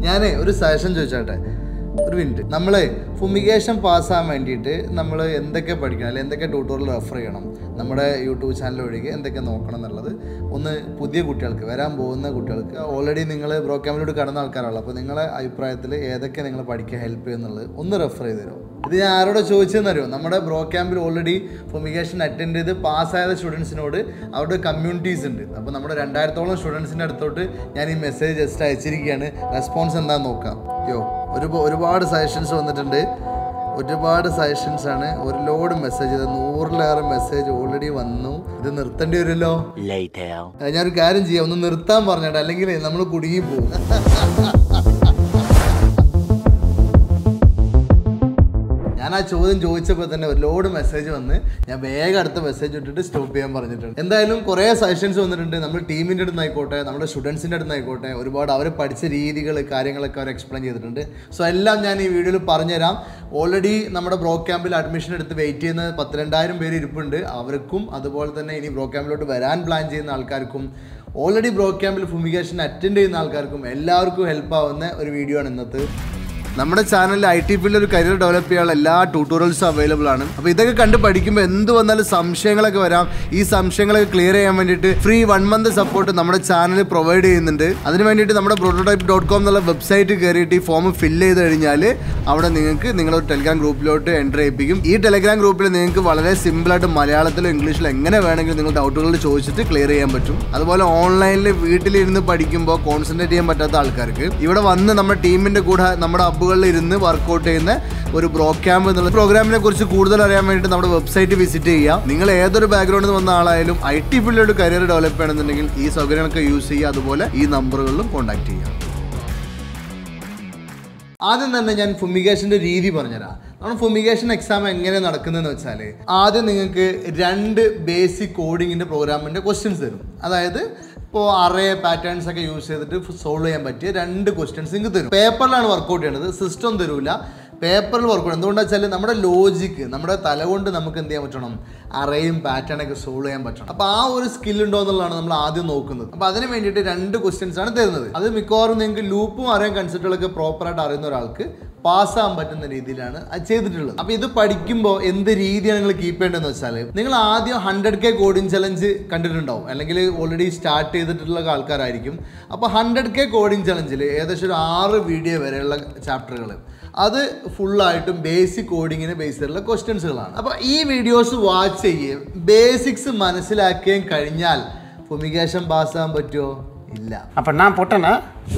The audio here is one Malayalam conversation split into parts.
ഞാൻ ഒരു സജഷൻ ചോദിച്ചോട്ടെ ഒരു മിനിറ്റ് നമ്മൾ ഫുമിഗേഷൻ പാസ്സാകാൻ വേണ്ടിയിട്ട് നമ്മൾ എന്തൊക്കെ പഠിക്കണം അല്ലെങ്കിൽ എന്തൊക്കെ ട്യൂട്ടോറിയൽ റെഫർ ചെയ്യണം നമ്മുടെ യൂട്യൂബ് ചാനൽ ഒഴികെ എന്തൊക്കെ നോക്കണം എന്നുള്ളത് ഒന്ന് പുതിയ കുട്ടികൾക്ക് വരാൻ പോകുന്ന കുട്ടികൾക്ക് ഓൾറെഡി നിങ്ങൾ ബ്രോക്യാമിലോട്ട് കടന്ന ആൾക്കാരാണല്ലോ അപ്പോൾ നിങ്ങളെ അഭിപ്രായത്തിൽ ഏതൊക്കെ നിങ്ങൾ പഠിക്കാൻ ഹെൽപ്പ് ചെയ്യുന്നുള്ളത് ഒന്ന് റെഫർ ചെയ്ത് തരുമോ ഇത് ഞാൻ ആരോടെ ചോദിച്ചതെന്നറിയോ നമ്മുടെ ബ്രോ ക്യാമ്പിൽ ഓൾറെഡി ഫുമിഗേഷൻ അറ്റൻഡ് ചെയ്ത് പാസ്സായ സ്റ്റുഡൻസിനോട് അവരുടെ കമ്മ്യൂണിറ്റീസ് ഉണ്ട് അപ്പോൾ നമ്മുടെ രണ്ടായിരത്തോളം സ്റ്റുഡൻസിൻ്റെ അടുത്തോട്ട് ഞാൻ ഈ മെസ്സേജ് ജസ്റ്റ് അയച്ചിരിക്കുകയാണ് റെസ്പോൺസ് എന്താണെന്ന് നോക്കാം യോ ഒരു ഒരുപാട് സജഷൻസ് വന്നിട്ടുണ്ട് ഒരുപാട് സജഷൻസ് ആണ് ഒരു ലോഡ് മെസ്സേജ് ഇത് നൂറിലേറെ മെസ്സേജ് ഓൾറെഡി വന്നു ഇത് നിർത്തേണ്ടി വരുമല്ലോ Later. ആ, ഞാനൊരു കാര്യം ചെയ്യാം ഒന്ന് നിർത്താൻ പറഞ്ഞേട്ടാ അല്ലെങ്കിൽ നമ്മൾ കുടുങ്ങി പോകും ഞാൻ ആ ചോദ്യം ചോദിച്ചപ്പോൾ തന്നെ ഒരു ലോഡ് മെസ്സേജ് വന്ന് ഞാൻ വേഗം അടുത്ത മെസ്സേജ് ഇട്ടിട്ട് സ്റ്റോപ്പ് ചെയ്യാൻ പറഞ്ഞിട്ടുണ്ട് എന്തായാലും കുറേ സജഷൻസ് വന്നിട്ടുണ്ട് നമ്മുടെ ടീമിൻ്റെ അടുത്ത് ആയിക്കോട്ടെ നമ്മുടെ സ്റ്റുഡൻസിൻ്റെ അടുത്ത് ആയിക്കോട്ടെ ഒരുപാട് അവർ പഠിച്ച രീതികൾ കാര്യങ്ങളൊക്കെ അവർ എക്സ്പ്ലെയിൻ ചെയ്തിട്ടുണ്ട് സോ എല്ലാം ഞാൻ ഈ വീഡിയോയിൽ പറഞ്ഞുതരാം ഓൾറെഡി നമ്മുടെ ബ്രോ ക്യാമ്പിൽ അഡ്മിഷൻ എടുത്ത് വെയിറ്റ് ചെയ്യുന്ന പത്തിരണ്ടായിരം പേര് ഇരിപ്പുണ്ട് അവർക്കും അതുപോലെ തന്നെ ഇനി ബ്രോ ക്യാമ്പിലോട്ട് വരാൻ പ്ലാൻ ചെയ്യുന്ന ആൾക്കാർക്കും ഓൾറെഡി ബ്രോ ക്യാമ്പിൽ ഫുമിഗേഷൻ അറ്റൻഡ് ചെയ്യുന്ന ആൾക്കാർക്കും എല്ലാവർക്കും ഹെൽപ്പ് ആവുന്ന ഒരു വീഡിയോ ആണ് ഇന്നത്തെ നമ്മുടെ ചാനലിൽ ഐ ടി ഫീൽഡിൽ ഒരു കരിയർ ഡെവലപ്പ് ചെയ്യാനുള്ള എല്ലാ ട്യൂട്ടോറിയൽസും അവൈലബിൾ ആണ് അപ്പോൾ ഇതൊക്കെ കണ്ട് പഠിക്കുമ്പോൾ എന്ത് വന്നാലും സംശയങ്ങളൊക്കെ വരാം ഈ സംശയങ്ങളൊക്കെ ക്ലിയർ ചെയ്യാൻ വേണ്ടിയിട്ട് ഫ്രീ വൺ മന്ത് സപ്പോർട്ട് നമ്മുടെ ചാനൽ പ്രൊവൈഡ് ചെയ്യുന്നുണ്ട് അതിന് വേണ്ടിയിട്ട് നമ്മുടെ പ്രോട്ടോടൈപ്പ് ഡോട്ട് കോം എന്നുള്ള വെബ്സൈറ്റ് കയറിയിട്ട് ഈ ഫോം ഫില്ല് ചെയ്ത് കഴിഞ്ഞാൽ അവിടെ നിങ്ങൾക്ക് നിങ്ങളൊരു ടെലിഗ്രാം ഗ്രൂപ്പിലോട്ട് എൻ്റർ ചെയ്യിപ്പിക്കും ഈ ടെലിഗ്രാം ഗ്രൂപ്പിൽ നിങ്ങൾക്ക് വളരെ സിമ്പിളായിട്ട് മലയാളത്തിലോ ഇംഗ്ലീഷിലോ എങ്ങനെ വേണമെങ്കിലും നിങ്ങൾ ഡൗട്ടുകൾ ചോദിച്ചിട്ട് ക്ലിയർ ചെയ്യാൻ പറ്റും അതുപോലെ ഓൺലൈനിൽ വീട്ടിലിരുന്ന് പഠിക്കുമ്പോൾ കോൺസെൻട്രേറ്റ് ചെയ്യാൻ പറ്റാത്ത ആൾക്കാർക്ക് ഇവിടെ വന്ന് നമ്മുടെ ടീമിൻ്റെ കൂടെ നമ്മുടെ ഹബ്ബുകളിൽ ഇരുന്ന് വർക്കൗട്ട് ചെയ്യുന്ന ഒരു ബ്രോ ക്യാമ്പ് എന്നുള്ള പ്രോഗ്രാമിനെ കുറിച്ച് കൂടുതൽ അറിയാൻ വേണ്ടിയിട്ട് നമ്മുടെ വെബ്സൈറ്റ് വിസിറ്റ് ചെയ്യുക നിങ്ങൾ ഏതൊരു ബാക്ക്ഗ്രൗണ്ടിൽ നിന്ന് വന്ന ആളായാലും ഐ ടി ഫീൽഡിലോട്ട് കരിയർ ഡെവലപ്പ് ചെയ്യണമെന്നുണ്ടെങ്കിൽ ഈ സൗകര്യങ്ങളൊക്കെ യൂസ് ചെയ്യുക അതുപോലെ ഈ നമ്പറുകളിലും കോൺടാക്ട് ചെയ്യുക ആദ്യം തന്നെ ഞാൻ ഫുമിഗേഷൻ്റെ രീതി പറഞ്ഞുതരാം നമ്മൾ ഫുമിഗേഷൻ എക്സാം എങ്ങനെ നടക്കുന്നതെന്ന് വെച്ചാൽ ആദ്യം നിങ്ങൾക്ക് രണ്ട് ബേസിക് കോഡിങ്ങിൻ്റെ പ്രോഗ്രാമിൻ്റെ ക്വസ്റ്റ്യൻസ് തരും അതായത് ഇപ്പോൾ അറേ പാറ്റേൺസ് ഒക്കെ യൂസ് ചെയ്തിട്ട് സോൾവ് ചെയ്യാൻ പറ്റിയ രണ്ട് ക്വസ്റ്റ്യൻസ് നിങ്ങൾക്ക് തരും പേപ്പറിലാണ് വർക്കൗട്ട് ചെയ്യണത് സിസ്റ്റം തരൂല പേപ്പറിൽ വർക്ക് ചെയ്യണം എന്തുകൊണ്ടാ വെച്ചാൽ നമ്മുടെ ലോജിക്ക് നമ്മുടെ തല കൊണ്ട് നമുക്ക് എന്ത് ചെയ്യാൻ പറ്റണം അറേയും പാറ്റേൺ ഒക്കെ സോൾവ് ചെയ്യാൻ പറ്റണം അപ്പോൾ ആ ഒരു സ്കിൽ ഉണ്ടോ എന്നുള്ളതാണ് നമ്മൾ ആദ്യം നോക്കുന്നത് അപ്പോൾ അതിന് വേണ്ടിയിട്ട് രണ്ട് ക്വസ്റ്റ്യൻസ് ആണ് തരുന്നത് അത് മിക്കവാറും നിങ്ങൾക്ക് ലൂപ്പും അറിയാൻ കൺസെപ്റ്റുകളൊക്കെ പ്രോപ്പറായിട്ട് അറിയുന്ന ഒരാൾക്ക് പാസ്സാകാൻ പറ്റുന്ന രീതിയിലാണ് അത് ചെയ്തിട്ടുള്ളത് അപ്പോൾ ഇത് പഠിക്കുമ്പോൾ എന്ത് രീതിയാണ് നിങ്ങൾ കീപ്പ് ചെയ്യേണ്ടതെന്ന് വെച്ചാൽ നിങ്ങൾ ആദ്യം ഹൺഡ്രഡ് കെ കോഡിംഗ് ചലഞ്ച് കണ്ടിട്ടുണ്ടാവും അല്ലെങ്കിൽ ഓൾറെഡി സ്റ്റാർട്ട് ചെയ്തിട്ടുള്ള ആൾക്കാരായിരിക്കും അപ്പോൾ ഹൺഡ്രഡ് കെ കോഡിംഗ് ചലഞ്ചിൽ ഏകദേശം ഒരു ആറ് വീഡിയോ വരെയുള്ള ചാപ്റ്ററുകൾ അത് ഫുള്ളായിട്ടും ബേസിക് കോഡിങ്ങിന് ബേസ് ചെയ്തിട്ടുള്ള ക്വസ്റ്റ്യൻസുകളാണ് അപ്പോൾ ഈ വീഡിയോസ് വാച്ച് ചെയ്യുകയും ബേസിക്സ് മനസ്സിലാക്കുകയും കഴിഞ്ഞാൽ ഫുമിഗേഷൻ പാസ്സാകാൻ പറ്റുമോ ഇല്ല அப்போ நான் போட்டேன்னா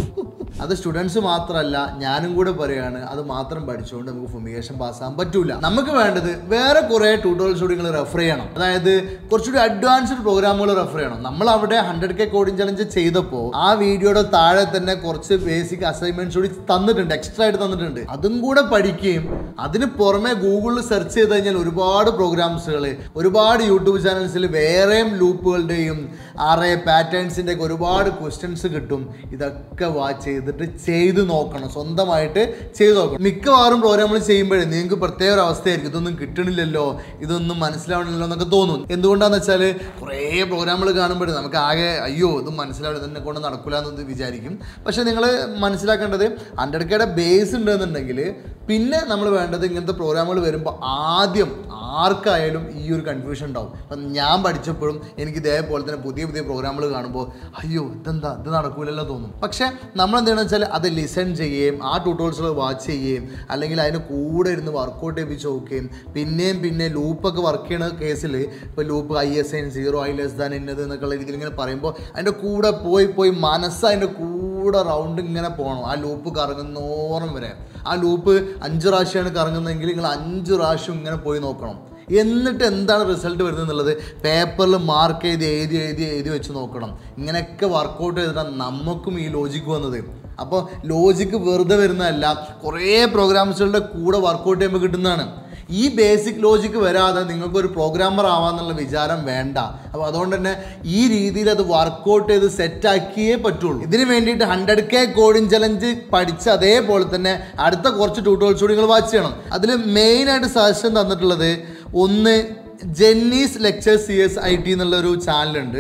അത് സ്റ്റുഡൻസ് മാത്രമല്ല ഞാനും കൂടെ പറയാണ് അത് മാത്രം പഠിച്ചുകൊണ്ട് നമുക്ക് ഫുമിഗേഷൻ പാസ്സാകാൻ പറ്റൂല നമുക്ക് വേണ്ടത് വേറെ കുറേ ട്യൂട്ടോറിയൽസ് കൂടി നിങ്ങൾ റെഫർ ചെയ്യണം അതായത് കുറച്ചുകൂടി അഡ്വാൻസ്ഡ് പ്രോഗ്രാമുകൾ റെഫർ ചെയ്യണം നമ്മൾ അവിടെ ഹൺഡ്രഡ് കെ കോഡിംഗ് ചലഞ്ച് ചെയ്തപ്പോൾ ആ വീഡിയോയുടെ താഴെ തന്നെ കുറച്ച് ബേസിക് അസൈൻമെന്റ്സ് കൂടി തന്നിട്ടുണ്ട് എക്സ്ട്രാ ആയിട്ട് തന്നിട്ടുണ്ട് അതും കൂടെ പഠിക്കുകയും അതിന് പുറമെ ഗൂഗിളിൽ സെർച്ച് ചെയ്ത് കഴിഞ്ഞാൽ ഒരുപാട് പ്രോഗ്രാംസുകൾ ഒരുപാട് യൂട്യൂബ് ചാനൽസിൽ വേറെയും ലൂപ്പുകളുടെയും ആറേ പാറ്റേൺസിൻ്റെ ഒക്കെ ഒരുപാട് ക്വസ്റ്റ്യൻസ് കിട്ടും ഇതൊക്കെ വാച്ച് ചെയ്തിട്ട് ചെയ്ത് നോക്കണം സ്വന്തമായിട്ട് ചെയ്ത് നോക്കണം മിക്കവാറും പ്രോഗ്രാമുകൾ ചെയ്യുമ്പോഴേ നിങ്ങൾക്ക് പ്രത്യേക ഒരു അവസ്ഥയായിരിക്കും ഇതൊന്നും കിട്ടണില്ലല്ലോ ഇതൊന്നും മനസ്സിലാവണില്ലല്ലോ എന്നൊക്കെ തോന്നും എന്തുകൊണ്ടാന്ന് വെച്ചാൽ കുറേ പ്രോഗ്രാമുകൾ കാണുമ്പോഴേ നമുക്ക് ആകെ അയ്യോ ഇതും മനസ്സിലാവില്ല ഇതെന്നെ കൊണ്ട് നടക്കില്ല എന്ന് വിചാരിക്കും പക്ഷേ നിങ്ങൾ മനസ്സിലാക്കേണ്ടത് ഹൺഡ്രഡ് കെയുടെ ബേസ് ഉണ്ടെന്നുണ്ടെങ്കിൽ പിന്നെ നമ്മൾ വേണ്ടത് ഇങ്ങനത്തെ പ്രോഗ്രാമുകൾ വരുമ്പോൾ ആദ്യം ആർക്കായാലും ഈ ഒരു കൺഫ്യൂഷൻ ഉണ്ടാവും അപ്പം ഞാൻ പഠിച്ചപ്പോഴും എനിക്ക് ഇതേപോലെ തന്നെ പുതിയ പുതിയ പ്രോഗ്രാമുകൾ കാണുമ്പോൾ അയ്യോ ഇതെന്താ ഇത് നടക്കൂലല്ലോ തോന്നും പക്ഷേ നമ്മൾ എന്താണെന്ന് വെച്ചാൽ അത് ലിസൺ ചെയ്യുകയും ആ ട്യൂട്ടോറിയൽസുകൾ വാച്ച് ചെയ്യുകയും അല്ലെങ്കിൽ അതിന് കൂടെ ഇരുന്ന് വർക്കൗട്ട് ചെയ്യിപ്പിച്ച് നോക്കുകയും പിന്നെയും പിന്നെ ലൂപ്പൊക്കെ വർക്ക് ചെയ്യണ കേസിൽ ഇപ്പോൾ loop I is N zero I less than ഇന്നത് എന്നൊക്കെയുള്ള രീതിയിൽ ഇങ്ങനെ പറയുമ്പോൾ അതിൻ്റെ കൂടെ പോയി പോയി മനസ്സ് അതിൻ്റെ കൂടെ റൗണ്ട് ഇങ്ങനെ പോകണം ആ ലൂപ്പ് കറങ്ങുന്നോറും വരെ ആ ലൂപ്പ് അഞ്ച് പ്രാവശ്യമാണ് കറങ്ങുന്നതെങ്കിൽ നിങ്ങൾ അഞ്ച് പ്രാവശ്യം ഇങ്ങനെ പോയി നോക്കണം എന്നിട്ട് എന്താണ് റിസൾട്ട് വരുന്നത് എന്നുള്ളത് പേപ്പറിൽ മാർക്ക് ചെയ്ത് എഴുതി എഴുതി എഴുതി വെച്ച് നോക്കണം ഇങ്ങനെയൊക്കെ വർക്കൗട്ട് ചെയ്തിട്ടാണ് നമുക്കും ഈ ലോജിക്ക് വന്നത് അപ്പോൾ ലോജിക്ക് വെറുതെ വരുന്നതല്ല കുറേ പ്രോഗ്രാംസുകളുടെ കൂടെ വർക്കൗട്ട് ചെയ്യുമ്പോൾ കിട്ടുന്നതാണ് ഈ ബേസിക് ലോജിക്ക് വരാതെ നിങ്ങൾക്കൊരു പ്രോഗ്രാമർ ആവാന്നുള്ള വിചാരം വേണ്ട അപ്പോൾ അതുകൊണ്ട് തന്നെ ഈ രീതിയിൽ അത് വർക്കൗട്ട് ചെയ്ത് സെറ്റാക്കിയേ പറ്റുള്ളൂ ഇതിന് വേണ്ടിയിട്ട് ഹൺഡ്രഡ് കെ കോഡിംഗ് ചലഞ്ച് പഠിച്ച് അതേപോലെ തന്നെ അടുത്ത കുറച്ച് ട്യൂട്ടോറിയൽസ് കൂടി നിങ്ങൾ വാച്ച് ചെയ്യണം അതിൽ മെയിനായിട്ട് സജഷൻ തന്നിട്ടുള്ളത് ഒന്ന് Jenny's lecture C S I T എന്നുള്ളൊരു ചാനലുണ്ട്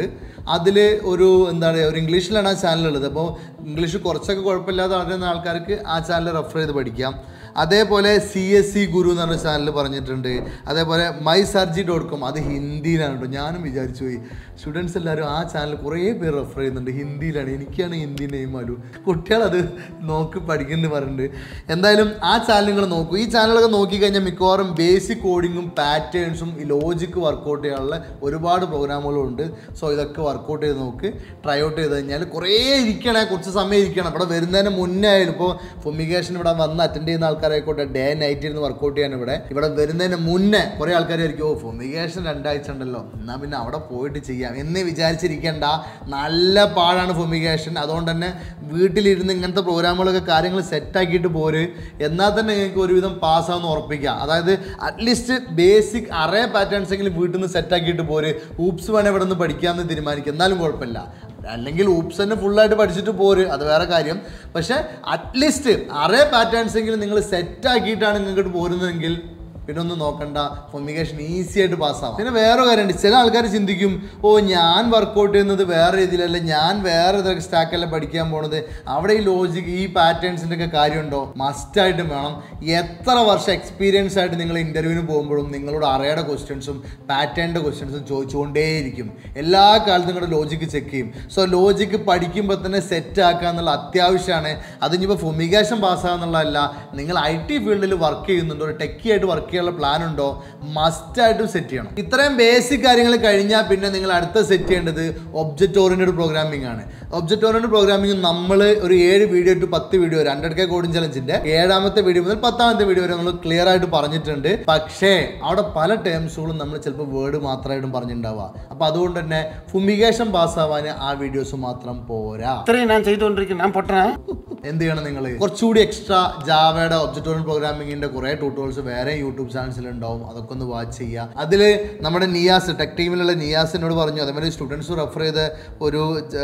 അതിൽ ഒരു എന്താണ് ഒരു ഇംഗ്ലീഷിലാണ് ആ ചാനൽ ഉള്ളത് അപ്പോൾ ഇംഗ്ലീഷ് കുറച്ചൊക്കെ കുഴപ്പമില്ലാതെ അറിയുന്ന ആൾക്കാർക്ക് ആ ചാനൽ റെഫർ ചെയ്ത് പഠിക്കാം അതേപോലെ സി എസ് സി ഗുരു എന്ന് പറഞ്ഞ ചാനൽ പറഞ്ഞിട്ടുണ്ട് അതേപോലെ മൈ സർജി ഡോട്ട് കോം അത് ഹിന്ദിയിലാണ് കേട്ടോ ഞാനും വിചാരിച്ചു പോയി സ്റ്റുഡൻസ് എല്ലാവരും ആ ചാനൽ കുറേ പേര് റെഫർ ചെയ്യുന്നുണ്ട് ഹിന്ദിയിലാണ് എനിക്കാണ് ഹിന്ദി നെയിം ആലു കുട്ടികളത് നോക്കി പഠിക്കുന്നുണ്ട് പറഞ്ഞിട്ടുണ്ട് എന്തായാലും ആ ചാനൽ നിങ്ങൾ നോക്കൂ ഈ ചാനലൊക്കെ നോക്കിക്കഴിഞ്ഞാൽ മിക്കവാറും ബേസിക് കോഡിങ്ങും പാറ്റേൺസും ഈ ലോജിക്ക് വർക്കൗട്ട് ചെയ്യാനുള്ള ഒരുപാട് പ്രോഗ്രാമുകളും ഉണ്ട് സോ ഇതൊക്കെ വർക്കൗട്ട് ചെയ്ത് നോക്ക് ട്രൈ ഔട്ട് ചെയ്ത് കഴിഞ്ഞാൽ കുറേ ഇരിക്കണേ കുറച്ച് സമയം ഇരിക്കണം ഇവിടെ വരുന്നതിന് മുന്നേ ആയാലും ഇപ്പോൾ ഫൊമിഗേഷൻ ഇവിടെ വന്ന് അറ്റൻഡ് ചെയ്യുന്ന ആൾക്കാരായിക്കോട്ടെ ഡേ നൈറ്റ് ഇരുന്ന് വർക്കൗട്ട് ചെയ്യാൻ ഇവിടെ ഇവിടെ വരുന്നതിന് മുന്നേ കുറേ ആൾക്കാരായിരിക്കും ഓ ഫൊമിഗേഷൻ രണ്ടാഴ്ച ഉണ്ടല്ലോ എന്നാൽ പിന്നെ അവിടെ പോയിട്ട് ചെയ്യാം എന്ന് വിചാരിച്ചിരിക്കേണ്ട നല്ല പാടാണ് ഫൊമിഗേഷൻ അതുകൊണ്ട് തന്നെ വീട്ടിലിരുന്ന് ഇങ്ങനത്തെ പ്രോഗ്രാമുകളൊക്കെ കാര്യങ്ങൾ സെറ്റാക്കിയിട്ട് പോര് എന്നാൽ തന്നെ നിങ്ങൾക്ക് ഒരുവിധം പാസ്സാവുന്ന ഉറപ്പിക്കാം അതായത് അറ്റ്ലീസ്റ്റ് ബേസിക് അറേ പാറ്റേൺസ് എങ്കിലും വീട്ടിൽ നിന്ന് സെറ്റാക്കിയിട്ട് പോര് ഊപ്സ് വേണേൽ ഇവിടെ നിന്ന് പഠിക്കാമെന്ന് തീരുമാനിക്കും എന്നാലും കുഴപ്പമില്ല അല്ലെങ്കിൽ ഊപ്സ് തന്നെ ഫുള്ളായിട്ട് പഠിച്ചിട്ട് പോര് അത് വേറെ കാര്യം പക്ഷേ അറ്റ്ലീസ്റ്റ് അറേ പാറ്റേൺസ് എങ്കിലും നിങ്ങൾ സെറ്റാക്കിയിട്ടാണ് നിങ്ങൾക്ക് പോരുന്നതെങ്കിൽ പിന്നെ ഒന്നും നോക്കണ്ട ഫൊമിഗേഷൻ ഈസി ആയിട്ട് പാസ്സാവാം പിന്നെ വേറെ കാര്യമുണ്ട് ചില ആൾക്കാർ ചിന്തിക്കും ഓ ഞാൻ വർക്കൗട്ട് ചെയ്യുന്നത് വേറെ രീതിയിലല്ല ഞാൻ വേറെ സ്റ്റാക്കല്ല പഠിക്കാൻ പോണത് അവിടെ ഈ ലോജിക് ഈ പാറ്റേൺസിൻ്റെ ഒക്കെ കാര്യമുണ്ടോ മസ്റ്റായിട്ടും വേണം എത്ര വർഷം എക്സ്പീരിയൻസ് ആയിട്ട് നിങ്ങൾ ഇൻ്റർവ്യൂവിന് പോകുമ്പോഴും നിങ്ങളോട് അറിയാതെ ക്വസ്റ്റ്യൻസും പാറ്റേണിൻ്റെ ക്വസ്റ്റ്യൻസും ചോദിച്ചുകൊണ്ടേയിരിക്കും എല്ലാ കാലത്തും നിങ്ങളുടെ ലോജിക്ക് ചെക്ക് ചെയ്യും സോ ലോജിക്ക് പഠിക്കുമ്പോൾ തന്നെ സെറ്റ് ആക്കുക എന്നുള്ള അത്യാവശ്യമാണ് അതിനിപ്പോൾ ഫൊമിഗേഷൻ പാസ്സാകുക എന്നുള്ളതല്ല നിങ്ങൾ ഐ ടി ഫീൽഡിൽ വർക്ക് ചെയ്യുന്നുണ്ടോ ഒരു ടെക്കി ആയിട്ട് വർക്ക് ചെയ്യാനുള്ള പ്ലാൻ ഉണ്ടോ മസ്റ്റായിട്ടും സെറ്റ് ചെയ്യണം ഇത്രയും ബേസിക് കാര്യങ്ങൾ കഴിഞ്ഞാൽ പിന്നെ നിങ്ങൾ അടുത്ത സെറ്റ് ചെയ്യേണ്ടത് ഒബ്ജക്റ്റ് ഓറിയൻറ്റഡ് പ്രോഗ്രാമിംഗ് ആണ് ഒബ്ജക്റ്റ് ഓറിയൻറ്റഡ് പ്രോഗ്രാമിംഗ് നമ്മൾ ഒരു ഏഴ് വീഡിയോ ടു പത്ത് വീഡിയോ രണ്ടര കെ കോഡിംഗ് ചലഞ്ചിന്റെ ഏഴാമത്തെ വീഡിയോ മുതൽ പത്താമത്തെ വീഡിയോ വരെ നമ്മൾ ക്ലിയർ ആയിട്ട് പറഞ്ഞിട്ടുണ്ട് പക്ഷേ അവിടെ പല ടേംസുകളും നമ്മൾ ചിലപ്പോൾ വേർഡ് മാത്രമായിട്ടും പറഞ്ഞിട്ടുണ്ടാവുക അപ്പൊ അതുകൊണ്ട് തന്നെ ഫുമിഗേഷൻ പാസ്സാവാൻ ആ വീഡിയോസ് മാത്രം പോരാ ഇത്രയും ഞാൻ ചെയ്തുകൊണ്ടിരിക്കുന്നു ഞാൻ പൊട്ടനാ എന്ത് ചെയ്യണം നിങ്ങൾ കുറച്ചുകൂടി എക്സ്ട്രാ ജാവയുടെ ഒബ്ജക്റ്റ് ഓറിയൻ പ്രോഗ്രാമിങ്ങിന്റെ കുറെ ട്യൂട്ടോറിയൽസ് വേറെ യൂട്യൂബ് ചാനൽസിൽ ഉണ്ടാവും അതൊക്കെ ഒന്ന് വാച്ച് ചെയ്യുക അതിൽ നമ്മുടെ നിയാസ് ടെക് ടീമിലുള്ള നിയാസ് എന്നോട് പറഞ്ഞു അതേമാതിരി സ്റ്റുഡൻസ് റെഫർ ചെയ്ത ഒരു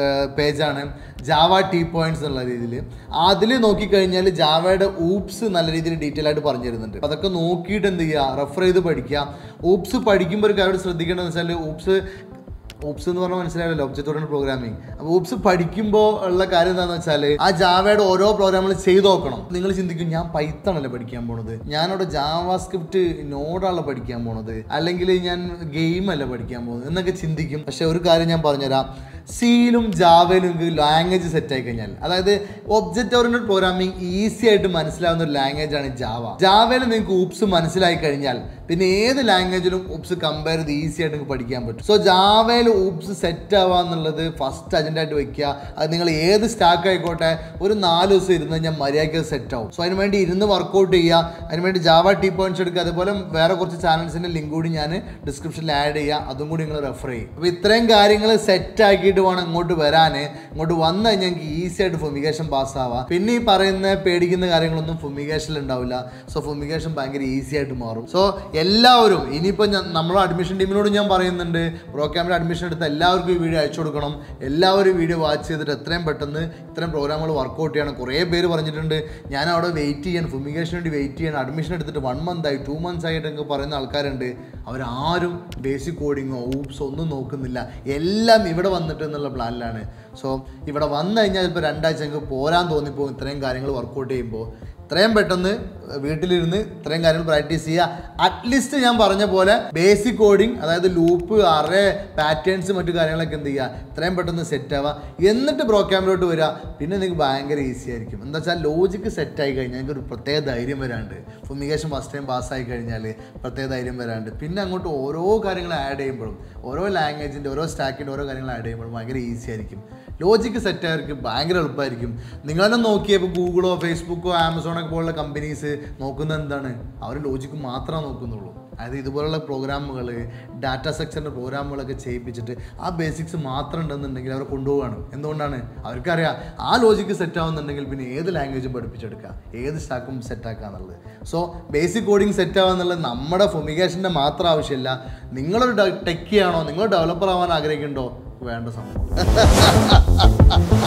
പേജാണ് ജാവ ടീ പോയിന്റ്സ് എന്നുള്ള രീതിയിൽ അതിൽ നോക്കിക്കഴിഞ്ഞാൽ ജാവയുടെ ഊപ്സ് നല്ല രീതിയിൽ ഡീറ്റെയിൽ ആയിട്ട് പറഞ്ഞു തരുന്നുണ്ട് അപ്പൊ അതൊക്കെ നോക്കിയിട്ട് എന്ത് ചെയ്യുക റെഫർ ചെയ്ത് പഠിക്കുക ഊപ്സ് പഠിക്കുമ്പോൾ ഒരു കാര്യം ശ്രദ്ധിക്കേണ്ടതെന്ന് വെച്ചാൽ ഊപ്സ് ഓപ്സ് എന്ന് പറഞ്ഞാൽ മനസ്സിലായല്ലോ ഒബ്ജക്റ്റ് ഓറിയൻറ്റഡ് പ്രോഗ്രാമിംഗ് അപ്പോൾ ഓപ്സ് പഠിക്കുമ്പോൾ ഉള്ള കാര്യം എന്താണെന്ന് വെച്ചാൽ ആ ജാവയുടെ ഓരോ പ്രോഗ്രാമുകൾ ചെയ്ത് നോക്കണം നിങ്ങൾ ചിന്തിക്കും ഞാൻ പൈത്തൺ അല്ലേ പഠിക്കാൻ പോണത് ഞാനവിടെ ജാവ സ്ക്രിപ്റ്റ് നോഡാണല്ലോ പഠിക്കാൻ പോണത് അല്ലെങ്കിൽ ഞാൻ ഗെയിം അല്ല പഠിക്കാൻ പോകുന്നത് എന്നൊക്കെ ചിന്തിക്കും പക്ഷെ ഒരു കാര്യം ഞാൻ പറഞ്ഞുതരാം സിയിലും ജാവയിലും നിങ്ങൾക്ക് ലാംഗ്വേജ് സെറ്റ് ആയി കഴിഞ്ഞാൽ അതായത് ഒബ്ജക്റ്റ് ഓറിയന്റഡ് പ്രോഗ്രാമിംഗ് ഈസി ആയിട്ട് മനസ്സിലാവുന്ന ഒരു ലാംഗ്വേജ് ആണ് ജാവ ജാവയിൽ നിങ്ങൾക്ക് ഊപ്സ് മനസ്സിലായി കഴിഞ്ഞാൽ പിന്നെ ഏത് ലാംഗ്വേജിലും ഊപ്സ് കമ്പയർ ചെയ്ത് ഈസി ആയിട്ട് നിങ്ങൾക്ക് പഠിക്കാൻ പറ്റും സോ ജാവയിൽ ഊപ്സ് സെറ്റ് ആവുക എന്നുള്ളത് ഫസ്റ്റ് അജണ്ട ആയിട്ട് വെക്കുക അത് നിങ്ങൾ ഏത് സ്റ്റാക്ക് ആയിക്കോട്ടെ ഒരു നാല് ദിവസം ഇരുന്ന് കഴിഞ്ഞാൽ മര്യാദയ്ക്ക് സെറ്റ് ആവും സോ അതിന് വേണ്ടി ഇരുന്ന് വർക്കൗട്ട് ചെയ്യുക അതിന് വേണ്ടി ജാവ ടീ പോയിന്റ്സ് എടുക്കുക അതുപോലെ വേറെ കുറച്ച് ചാനൽസിന്റെ ലിങ്ക് കൂടി ഞാൻ ഡിസ്ക്രിപ്ഷനിൽ ആഡ് ചെയ്യുക അതും കൂടി നിങ്ങൾ റെഫർ ചെയ്യും അപ്പോൾ ഇത്രയും കാര്യങ്ങൾ സെറ്റ് ആക്കിയിട്ട് വേണം ഇങ്ങോട്ട് വരാൻ ഇങ്ങോട്ട് വന്നു കഴിഞ്ഞാൽ എനിക്ക് ഈസി ആയിട്ട് ഫുമിഗേഷൻ പാസ്സാവാം പിന്നെ ഈ പറയുന്ന പേടിക്കുന്ന കാര്യങ്ങളൊന്നും ഫുമിഗേഷനിൽ ഉണ്ടാവില്ല സോ ഫുമിഗേഷൻ ഭയങ്കര ഈസി ആയിട്ട് മാറും സോ എല്ലാവരും ഇനിയിപ്പോൾ ഞാൻ നമ്മളെ അഡ്മിഷൻ ടീമിനോട് ഞാൻ പറയുന്നുണ്ട് പ്രോ ക്യാമ്പിൽ അഡ്മിഷൻ എടുത്ത എല്ലാവർക്കും ഈ വീഡിയോ അയച്ചു കൊടുക്കണം എല്ലാവരും വീഡിയോ വാച്ച് ചെയ്തിട്ട് എത്രയും പെട്ടെന്ന് ഇത്രയും പ്രോഗ്രാമുകൾ വർക്കൗട്ട് ചെയ്യണം കുറേ പേര് പറഞ്ഞിട്ടുണ്ട് ഞാൻ അവിടെ വെയിറ്റ് ചെയ്യാൻ ഫുമിഗേഷന് വേണ്ടി വെയിറ്റ് ചെയ്യാൻ അഡ്മിഷൻ എടുത്തിട്ട് വൺ മന്ത് ആയി ടു മന്ത്സ് ആയിട്ടൊക്കെ പറയുന്ന ആൾക്കാരുണ്ട് അവരാരും ബേസിക് കോഡിങ്ങോ ഊപ്സോ ഒന്നും നോക്കുന്നില്ല എല്ലാം ഇവിടെ വന്നിട്ട് എന്നുള്ള പ്ലാനിലാണ് സോ ഇവിടെ വന്നു കഴിഞ്ഞാൽ ഇപ്പോൾ രണ്ടാഴ്ച ഞങ്ങൾക്ക് പോരാൻ തോന്നിപ്പോകും ഇത്രയും കാര്യങ്ങൾ വർക്കൗട്ട് ചെയ്യുമ്പോൾ ഇത്രയും പെട്ടെന്ന് വീട്ടിലിരുന്ന് ഇത്രയും കാര്യങ്ങൾ പ്രാക്ടീസ് ചെയ്യുക അറ്റ്ലീസ്റ്റ് ഞാൻ പറഞ്ഞ പോലെ ബേസിക് കോഡിങ് അതായത് ലൂപ്പ് അറേ പാറ്റേൺസ് മറ്റു കാര്യങ്ങളൊക്കെ എന്ത് ചെയ്യുക ഇത്രയും പെട്ടെന്ന് സെറ്റ് ആവുക എന്നിട്ട് പ്രോഗ്രാമിലോട്ട് വരിക പിന്നെ നിങ്ങൾക്ക് ഭയങ്കര ഈസി ആയിരിക്കും എന്താ വെച്ചാൽ ലോജിക്ക് സെറ്റ് ആയി കഴിഞ്ഞാൽ നിങ്ങൾക്ക് ഒരു പ്രത്യേക ധൈര്യം വരാണ്ട് ഫുമിഗേഷൻ ഫസ്റ്റ് ടൈം പാസ്സായി കഴിഞ്ഞാൽ പ്രത്യേക ധൈര്യം വരാണ്ട് പിന്നെ അങ്ങോട്ട് ഓരോ കാര്യങ്ങൾ ആഡ് ചെയ്യുമ്പോഴും ഓരോ ലാംഗ്വേജിൻ്റെ ഓരോ സ്റ്റാക്കിൻ്റെ ഓരോ കാര്യങ്ങൾ ആഡ് ചെയ്യുമ്പോഴും ഭയങ്കര ഈസി ആയിരിക്കും ലോജിക്ക് സെറ്റ് ആയിരിക്കും ഭയങ്കര എളുപ്പമായിരിക്കും നിങ്ങൾ തന്നെ നോക്കിയപ്പോൾ ഗൂഗിളോ ഫേസ്ബുക്കോ ആമസോണൊക്കെ പോലുള്ള കമ്പനീസ് നോക്കുന്നത് എന്താണ് അവർ ലോജിക്ക് മാത്രമേ നോക്കുന്നുള്ളൂ അതായത് ഇതുപോലുള്ള പ്രോഗ്രാമുകൾ ഡാറ്റ സെക്ഷൻ്റെ പ്രോഗ്രാമുകളൊക്കെ ചെയ്യിപ്പിച്ചിട്ട് ആ ബേസിക്സ് മാത്രം ഉണ്ടെന്നുണ്ടെങ്കിൽ അവർ കൊണ്ടുപോവാണ് എന്തുകൊണ്ടാണ് അവർക്കറിയാം ആ ലോജിക്ക് സെറ്റ് ആവുന്നുണ്ടെങ്കിൽ പിന്നെ ഏത് ലാംഗ്വേജും പഠിപ്പിച്ചെടുക്കുക ഏത് സ്റ്റാക്കും സെറ്റ് ആക്കുക എന്നുള്ളത് സോ ബേസിക് കോഡിങ് സെറ്റ് ആവുക എന്നുള്ളത് നമ്മുടെ ഫൊമിഗേഷൻ്റെ മാത്രം ആവശ്യമില്ല നിങ്ങളൊരു ടെക്കിയാണോ നിങ്ങൾ ഡെവലപ്പർ ആവാൻ ആഗ്രഹിക്കുന്നുണ്ടോ വേണ്ട സംഭവം